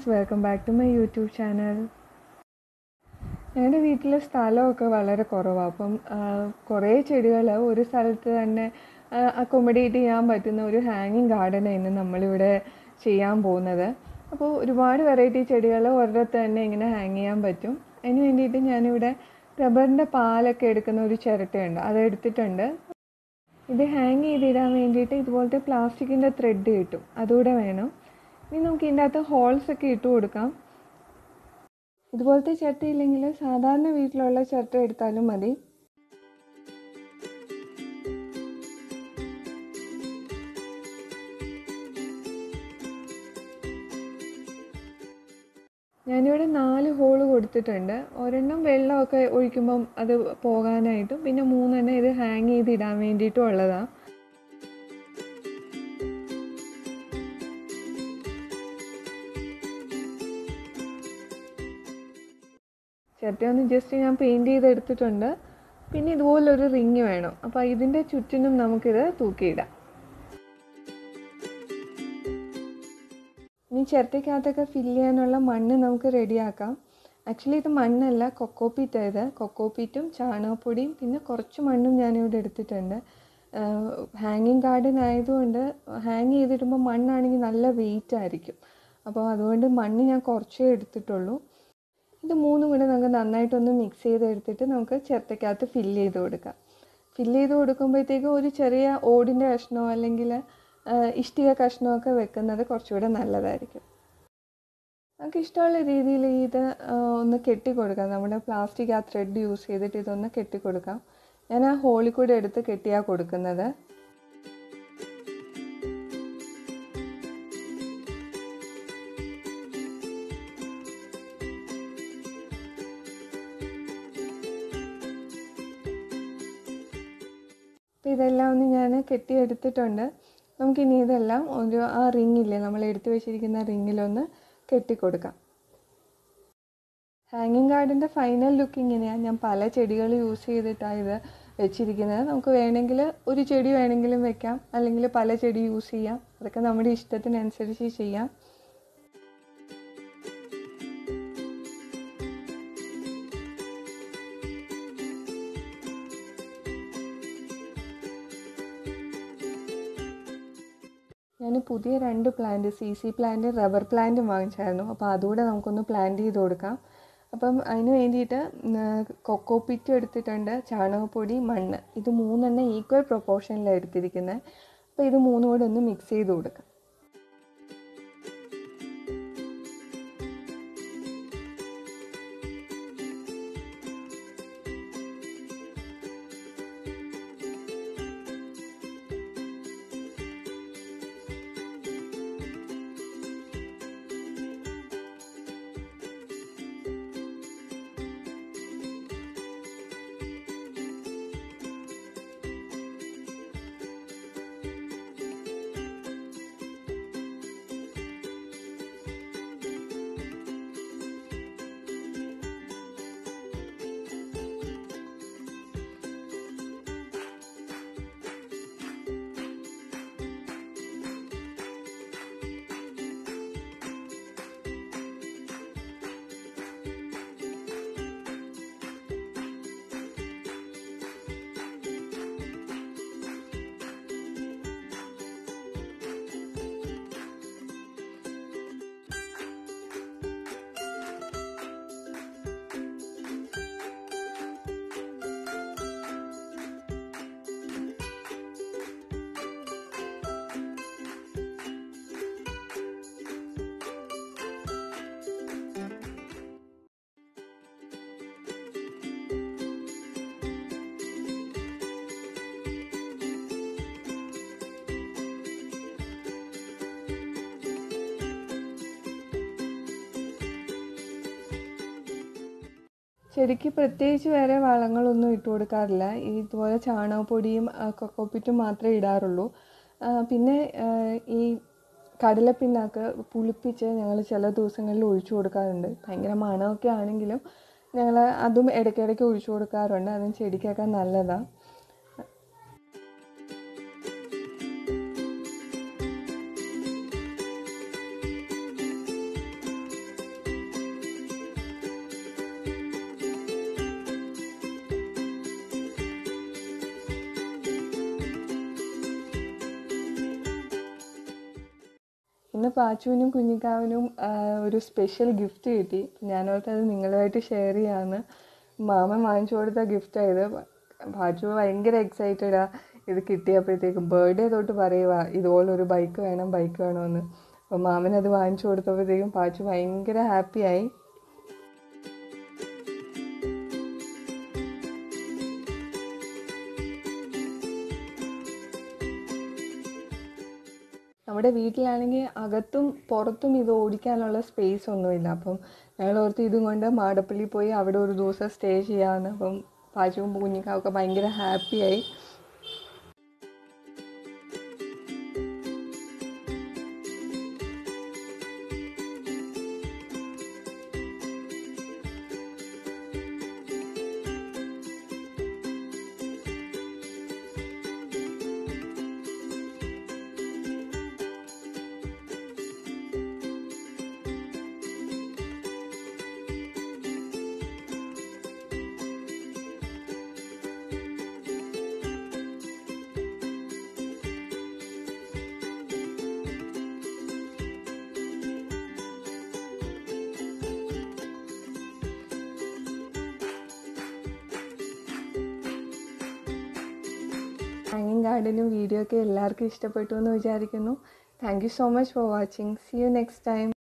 welcome back to my YouTube channel ഞങ്ങളുടെ വീട്ടിലെ സ്ഥലമൊക്കെ വളരെ കുറവാണ് അപ്പം കുറേ ചെടികൾ ഒരു സ്ഥലത്ത് തന്നെ അക്കോമഡേറ്റ് ചെയ്യാൻ പറ്റുന്ന ഒരു ഹാങ്ങിങ് ഗാർഡനാണ് നമ്മളിവിടെ ചെയ്യാൻ പോകുന്നത് അപ്പോൾ ഒരുപാട് വെറൈറ്റി ചെടികൾ ഒരിടത്ത് തന്നെ ഇങ്ങനെ ഹാങ് ചെയ്യാൻ പറ്റും അതിന് വേണ്ടിയിട്ട് ഞാനിവിടെ റബ്ബറിൻ്റെ പാലൊക്കെ എടുക്കുന്ന ഒരു ചിരട്ടയുണ്ട് അത് എടുത്തിട്ടുണ്ട് ഇത് ഹാങ് ചെയ്തിടാൻ വേണ്ടിയിട്ട് ഇതുപോലത്തെ പ്ലാസ്റ്റിക്കിൻ്റെ ത്രെഡ് കിട്ടും അതുകൂടെ വേണം ഇനി നമുക്ക് ഇതിൻ്റെ അകത്ത് ഹോൾസ് ഒക്കെ ഇട്ട് കൊടുക്കാം ഇതുപോലത്തെ ചിരട്ട ഇല്ലെങ്കിൽ സാധാരണ വീട്ടിലുള്ള ചിരട്ട എടുത്താലും മതി ഞാനിവിടെ നാല് ഹോള് കൊടുത്തിട്ടുണ്ട് ഒരെണ്ണം വെള്ളമൊക്കെ ഒഴിക്കുമ്പം അത് പോകാനായിട്ടും പിന്നെ മൂന്നെണ്ണം ഇത് ഹാങ് ചെയ്തിടാൻ വേണ്ടിയിട്ടും ഉള്ളതാണ് ചിരട്ടയൊന്ന് ജസ്റ്റ് ഞാൻ പെയിൻറ് ചെയ്തെടുത്തിട്ടുണ്ട് പിന്നെ ഇതുപോലൊരു റിങ് വേണം അപ്പോൾ ഇതിൻ്റെ ചുറ്റിനും നമുക്കിത് തൂക്കിയിടാം ഇനി ചിരട്ടയ്ക്കകത്തൊക്കെ ഫില്ല് ചെയ്യാനുള്ള മണ്ണ് നമുക്ക് റെഡിയാക്കാം ആക്ച്വലി ഇത് മണ്ണല്ല കൊക്കോപ്പീറ്റ് ഇത് കൊക്കോപ്പീറ്റും ചാണകപ്പൊടിയും പിന്നെ കുറച്ച് മണ്ണും ഞാനിവിടെ എടുത്തിട്ടുണ്ട് ഹാങ്ങിങ് ഗാർഡൻ ആയതുകൊണ്ട് ഹാങ് ചെയ്തിടുമ്പോൾ മണ്ണാണെങ്കിൽ നല്ല വെയിറ്റ് ആയിരിക്കും അപ്പോൾ അതുകൊണ്ട് മണ്ണ് ഞാൻ കുറച്ചേ എടുത്തിട്ടുള്ളൂ ഇത് മൂന്നും കൂടെ നമുക്ക് നന്നായിട്ടൊന്ന് മിക്സ് ചെയ്തെടുത്തിട്ട് നമുക്ക് ചിരട്ടയ്ക്കകത്ത് ഫില്ല് ചെയ്ത് കൊടുക്കാം ഫില്ല് ചെയ്ത് കൊടുക്കുമ്പോഴത്തേക്കും ഒരു ചെറിയ ഓടിൻ്റെ കഷ്ണമോ അല്ലെങ്കിൽ ഇഷ്ടിക കഷ്ണമൊക്കെ വെക്കുന്നത് കുറച്ചുകൂടെ നല്ലതായിരിക്കും നമുക്ക് ഇഷ്ടമുള്ള രീതിയിൽ ഇത് ഒന്ന് കെട്ടിക്കൊടുക്കാം നമ്മുടെ പ്ലാസ്റ്റിക് ആ ത്രെഡ് യൂസ് ചെയ്തിട്ട് ഇതൊന്ന് കെട്ടിക്കൊടുക്കാം ഞാൻ ആ ഹോളിൽ കൂടെ എടുത്ത് കെട്ടിയാണ് കൊടുക്കുന്നത് അപ്പോൾ ഇതെല്ലാം ഒന്ന് ഞാൻ കെട്ടിയെടുത്തിട്ടുണ്ട് നമുക്കിനി ഇതെല്ലാം ഒരു ആ റിങ്ങില്ലേ നമ്മൾ എടുത്തു വെച്ചിരിക്കുന്ന റിങ്ങിലൊന്ന് കെട്ടിക്കൊടുക്കാം ഹാങ്ങിങ് ഗാർഡിൻ്റെ ഫൈനൽ ലുക്ക് ഇങ്ങനെയാണ് ഞാൻ പല ചെടികൾ യൂസ് ചെയ്തിട്ടാണ് ഇത് വെച്ചിരിക്കുന്നത് നമുക്ക് വേണമെങ്കിൽ ഒരു ചെടി വേണമെങ്കിലും വെക്കാം അല്ലെങ്കിൽ പല ചെടി യൂസ് ചെയ്യാം അതൊക്കെ നമ്മുടെ ഇഷ്ടത്തിനനുസരിച്ച് ചെയ്യാം ഞാൻ പുതിയ രണ്ട് plant C C plant rubber പ്ലാന്റും വാങ്ങിച്ചായിരുന്നു അപ്പോൾ അതുകൂടെ നമുക്കൊന്ന് പ്ലാന്റ് ചെയ്ത് കൊടുക്കാം അപ്പം അതിന് വേണ്ടിയിട്ട് കൊക്കോ പിറ്റ് എടുത്തിട്ടുണ്ട് ചാണകപ്പൊടി മണ്ണ് ഇത് മൂന്നെണ്ണം ഈക്വൽ പ്രൊപ്പോർഷനിലാണ് എടുത്തിരിക്കുന്നത് അപ്പോൾ ഇത് മൂന്നും കൂടെ ഒന്ന് മിക്സ് ചെയ്ത് കൊടുക്കാം ചെടിക്ക് പ്രത്യേകിച്ച് വേറെ വളങ്ങളൊന്നും ഇട്ട് കൊടുക്കാറില്ല ഇതുപോലെ ചാണകപ്പൊടിയും കൊക്കോപ്പിറ്റും മാത്രമേ ഇടാറുള്ളൂ പിന്നെ ഈ കടലപ്പിണ്ണാക്ക് പുളിപ്പിച്ച് ഞങ്ങൾ ചില ദിവസങ്ങളിൽ ഒഴിച്ചു കൊടുക്കാറുണ്ട് ഭയങ്കര മണമൊക്കെ ആണെങ്കിലും ഞങ്ങൾ അതും ഇടയ്ക്കിടയ്ക്ക് ഒഴിച്ചു കൊടുക്കാറുണ്ട് അതും ചെടിക്കൊക്കെ നല്ലതാണ് ഇന്ന് പാച്ചുവിനും കുഞ്ഞിക്കാവിനും ആ, ഒരു സ്പെഷ്യൽ ഗിഫ്റ്റ് കിട്ടി ഞാനോർത്ത് അത് നിങ്ങളുമായിട്ട് ഷെയർ ചെയ്യാമെന്ന് മാമൻ വാങ്ങിച്ചു കൊടുത്ത ഗിഫ്റ്റായത് പാച്ചു ഭയങ്കര എക്സൈറ്റഡാ ഇത് കിട്ടിയപ്പോഴത്തേക്കും ബർത്ത്ഡേ തൊട്ട് പറയുക ഇതുപോലൊരു ബൈക്ക് വേണം ബൈക്ക് വേണമെന്ന് അപ്പോൾ മാമൻ അത് വാങ്ങിച്ചു കൊടുത്തപ്പോഴത്തേക്കും പാച്ചു ഭയങ്കര ഹാപ്പിയായി നമ്മുടെ വീട്ടിലാണെങ്കിൽ അകത്തും പുറത്തും ഇത് ഓടിക്കാനുള്ള സ്പേസ് ഒന്നുമില്ല അപ്പം ഞങ്ങൾ ഓർത്ത് ഇതും കൊണ്ട് മാടപ്പള്ളി പോയി അവിടെ ഒരു ദിവസം സ്റ്റേ ചെയ്യാമെന്ന് അപ്പം പാച്ചുവും കുഞ്ഞിക്കാവൊക്കെ ഭയങ്കര ഹാപ്പിയായി ഹാങ്ങിങ് ഗാർഡനും വീഡിയോ ഒക്കെ എല്ലാവർക്കും ഇഷ്ടപ്പെട്ടു എന്ന് വിചാരിക്കുന്നു thank you so much for watching see you next time